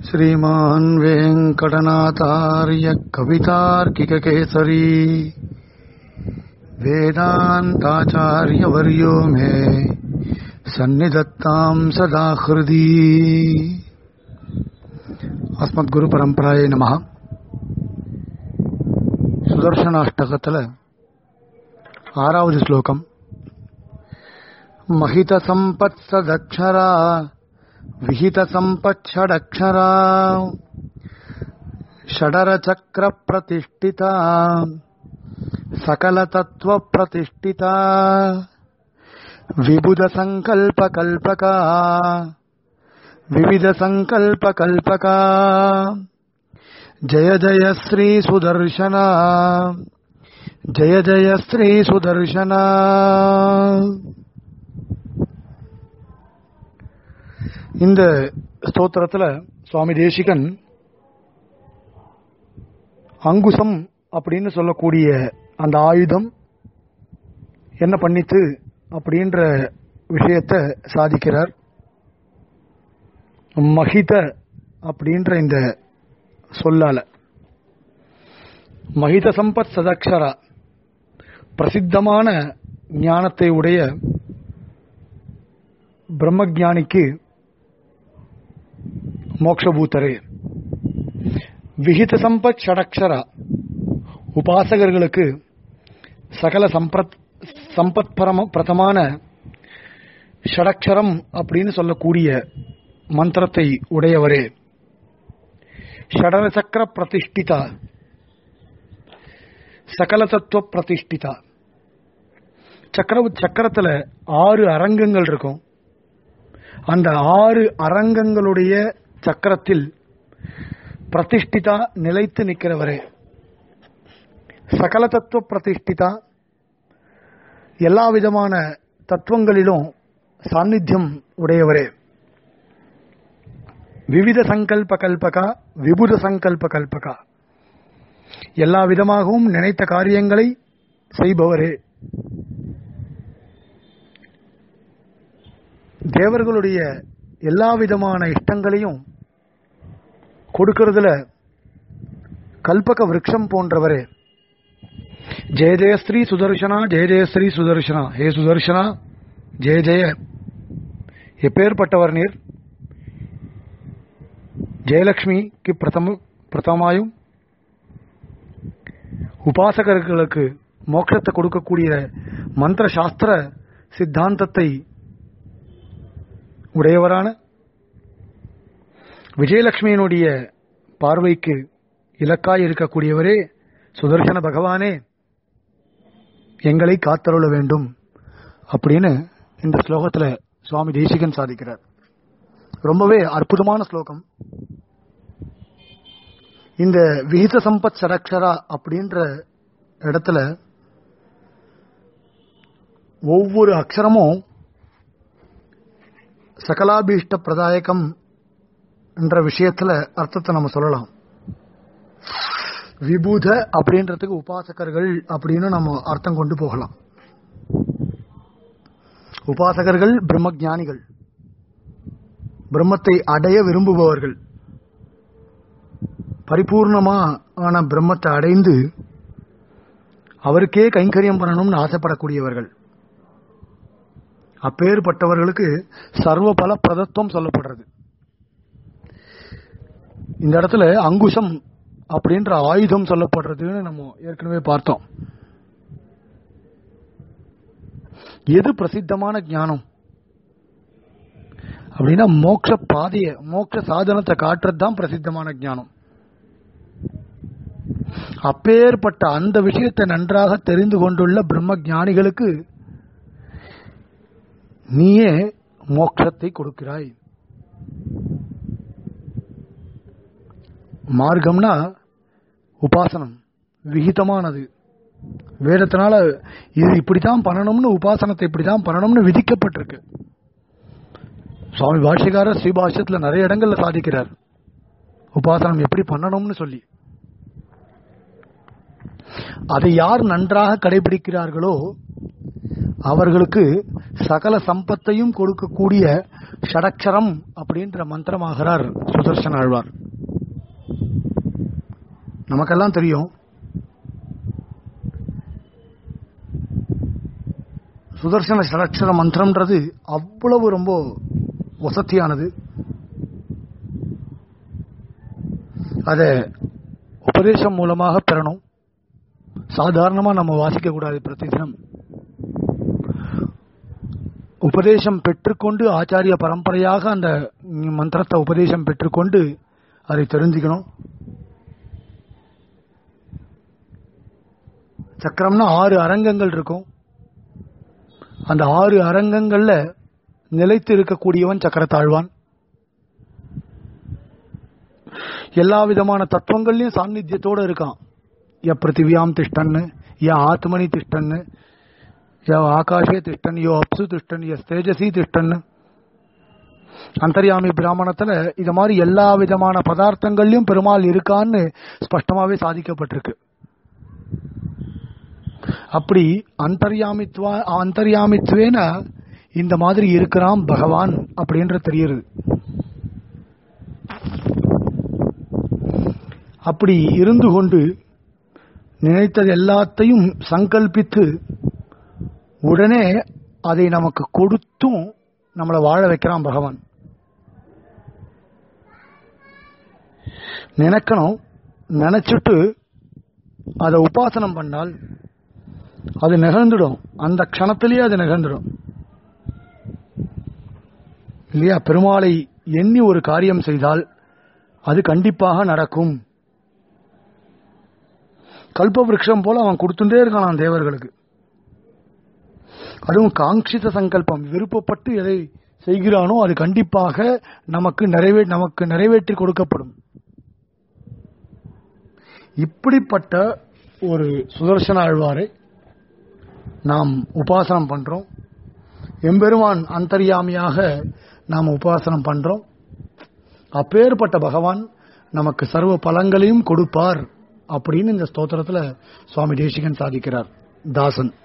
श्रीमान् वेङ्कटनाथार्य कवितार्किककेसरी वेदान्ताचार्यवर्यो मे सन्निधत्ताम् सदा हृदि अस्मद्गुरुपरम्परायै நமः சுதர்சனாஷ்டகத்துல ஆறாவது ஸ்லோகம் மகித சம்பத் சதக்ஷரா விஹித சம்பத் ஷடக்ஷரா ஷடர சக்கர பிரதிஷ்டிதா சகல தத்துவ பிரதிஷ்டிதா விபுத சங்கல்ப கல்பகா விவித சங்கல்ப கல்பகா ஜய ஜய ஸ்ரீ சுதர்ஷனா ஜய ஜய ஸ்ரீ சுதர்ஷனா இந்த ஸ்தோத்திரத்துல சுவாமி தேசிகன் அங்குசம் அப்படின்னு சொல்லக்கூடிய அந்த ஆயுதம் என்ன பண்ணித்து அப்படின்ற விஷயத்தை சாதிக்கிறார் மகித அப்படின்ற இந்த சொல்லால மகித சம்பத் சதக்ஷரா பிரசித்தமான ஞானத்தை உடைய பிரம்மஜானிக்கு மோக்ஷபூத்தரே விஹித சம்பத் ஷடக்ஷரா உபாசகர்களுக்கு சகல சம்பத் சம்பத் பரம பிரதமான ஷடக்ஷரம் அப்படின்னு சொல்லக்கூடிய மந்திரத்தை உடையவரே ஷடர சக்கர பிரதிஷ்டிதா சகல தத்துவ பிரதிஷ்டிதா சக்கர சக்கரத்துல ஆறு அரங்கங்கள் இருக்கும் அந்த ஆறு அரங்கங்களுடைய சக்கரத்தில் பிரதிஷ்டிதா நிலைத்து நிற்கிறவரே சகல தத்துவ பிரதிஷ்டிதா எல்லா விதமான தத்துவங்களிலும் சாநித்தியம் உடையவரே விவித சங்கல்ப கல்பகா விபுத சங்கல்ப கல்பகா எல்லா விதமாகவும் நினைத்த காரியங்களை செய்பவரே தேவர்களுடைய எல்லா விதமான இஷ்டங்களையும் கொடுக்கறதுல கல்பக விரக்ஷம் போன்றவரே ஜெய ஜெயஸ்ரீ சுதர்ஷனா ஜெய ஜெயஸ்ரீ சுதர்ஷனா ஹே சுதர்ஷனா ஜெய ஜெய எப்பேற்பட்டவர் நீர் ஜெயலட்சுமிக்கு பிரதம பிரதமாயும் உபாசகர்களுக்கு மோட்சத்தை கொடுக்கக்கூடிய மந்திர சாஸ்திர சித்தாந்தத்தை உடையவரான விஜயலட்சுமியினுடைய பார்வைக்கு இலக்காய் இருக்கக்கூடியவரே சுதர்சன பகவானே எங்களை காத்தருள வேண்டும் அப்படின்னு இந்த ஸ்லோகத்துல சுவாமி தேசிகன் சாதிக்கிறார் ரொம்பவே அற்புதமான ஸ்லோகம் இந்த விகித சம்பத் சரக்ஷரா அப்படின்ற இடத்துல ஒவ்வொரு அக்ஷரமும் சகலாபீஷ்ட பிரதாயகம் என்ற விஷயத்துல அர்த்தத்தை நம்ம சொல்லலாம் விபூத அப்படின்றதுக்கு உபாசகர்கள் அப்படின்னு நம்ம அர்த்தம் கொண்டு போகலாம் உபாசகர்கள் பிரம்ம ஞானிகள் பிரம்மத்தை அடைய விரும்புபவர்கள் பரிபூர்ணமா ஆன பிரம்மத்தை அடைந்து அவருக்கே கைங்கரியம் பண்ணணும்னு ஆசைப்படக்கூடியவர்கள் அப்பேற்பட்டவர்களுக்கு சர்வ பல பிரதத்துவம் சொல்லப்படுறது இந்த இடத்துல அங்குசம் அப்படின்ற ஆயுதம் சொல்லப்படுறதுன்னு நம்ம ஏற்கனவே பார்த்தோம் எது பிரசித்தமான ஞானம் அப்படின்னா மோட்ச பாதைய மோட்ச சாதனத்தை காட்டுறது தான் பிரசித்தமான ஞானம் அப்பேற்பட்ட அந்த விஷயத்தை நன்றாக தெரிந்து கொண்டுள்ள பிரம்ம ஞானிகளுக்கு நீயே மோட்சத்தை கொடுக்கிறாய் மார்க்கம்னா உபாசனம் விகிதமானது வேதத்தினால இது இப்படித்தான் பண்ணணும்னு உபாசனத்தை இப்படித்தான் பண்ணணும்னு விதிக்கப்பட்டிருக்கு சுவாமி பாஷ்யக்காரர் ஸ்ரீபாஷ்யத்துல நிறைய இடங்கள்ல சாதிக்கிறார் உபாசனம் எப்படி பண்ணணும்னு சொல்லி அதை யார் நன்றாக கடைபிடிக்கிறார்களோ அவர்களுக்கு சகல சம்பத்தையும் கொடுக்கக்கூடிய ஷடக்ஷரம் அப்படின்ற மந்திரமாகிறார் சுதர்சன ஆழ்வார் நமக்கெல்லாம் தெரியும் சுதர்சன ஷடக்ஷர மந்திரம்ன்றது அவ்வளவு ரொம்ப வசதியானது அதை உபதேசம் மூலமாக பெறணும் சாதாரணமா நம்ம வாசிக்க கூடாது பிரதிதினம் உபதேசம் பெற்றுக்கொண்டு ஆச்சாரிய பரம்பரையாக அந்த மந்திரத்தை உபதேசம் பெற்றுக்கொண்டு அதை தெரிஞ்சுக்கணும் சக்கரம்னா ஆறு அரங்கங்கள் இருக்கும் அந்த ஆறு அரங்கங்கள்ல நிலைத்து இருக்கக்கூடியவன் சக்கரத்தாழ்வான் எல்லா விதமான தத்துவங்கள்லயும் சாநித்தியத்தோட இருக்கான் ய பிருத்திவியாம் திஷ்டன்னு ய ஆத்மனி திஷ்டன்னு ய ஆகாஷே திஷ்டன் யோ அப்சு திஷ்டன் ய தேஜசி திஷ்டன்னு அந்தர்யாமி பிராமணத்துல இது மாதிரி எல்லா விதமான பதார்த்தங்கள்லயும் பெருமாள் இருக்கான்னு ஸ்பஷ்டமாவே சாதிக்கப்பட்டிருக்கு அப்படி அந்தர்யாமித்வா அந்தர்யாமித்வேன இந்த மாதிரி இருக்கிறான் பகவான் அப்படின்ற தெரியுது அப்படி இருந்து கொண்டு நினைத்தது எல்லாத்தையும் சங்கல்பித்து உடனே அதை நமக்கு கொடுத்தும் நம்மளை வாழ வைக்கிறான் பகவான் நினைக்கணும் நினைச்சிட்டு அதை உபாசனம் பண்ணால் அது நிகழ்ந்துடும் அந்த க்ஷணத்திலேயே அது நிகழ்ந்துடும் இல்லையா பெருமாளை எண்ணி ஒரு காரியம் செய்தால் அது கண்டிப்பாக நடக்கும் கல்ப விருட்சம் போல அவன் கொடுத்துட்டே இருக்கான் தேவர்களுக்கு அதுவும் காங்கித சங்கல்பம் விருப்பப்பட்டு எதை செய்கிறானோ அது கண்டிப்பாக நமக்கு நிறைவே நமக்கு நிறைவேற்றி கொடுக்கப்படும் இப்படிப்பட்ட ஒரு சுதர்சன ஆழ்வாரை நாம் உபாசனம் பண்றோம் எம்பெருமான் அந்தர்யாமியாக நாம் உபாசனம் பண்றோம் அப்பேற்பட்ட பகவான் நமக்கு சர்வ பலங்களையும் கொடுப்பார் அப்படின்னு இந்த ஸ்தோத்திரத்துல சுவாமி தேசிகன் சாதிக்கிறார் தாசன்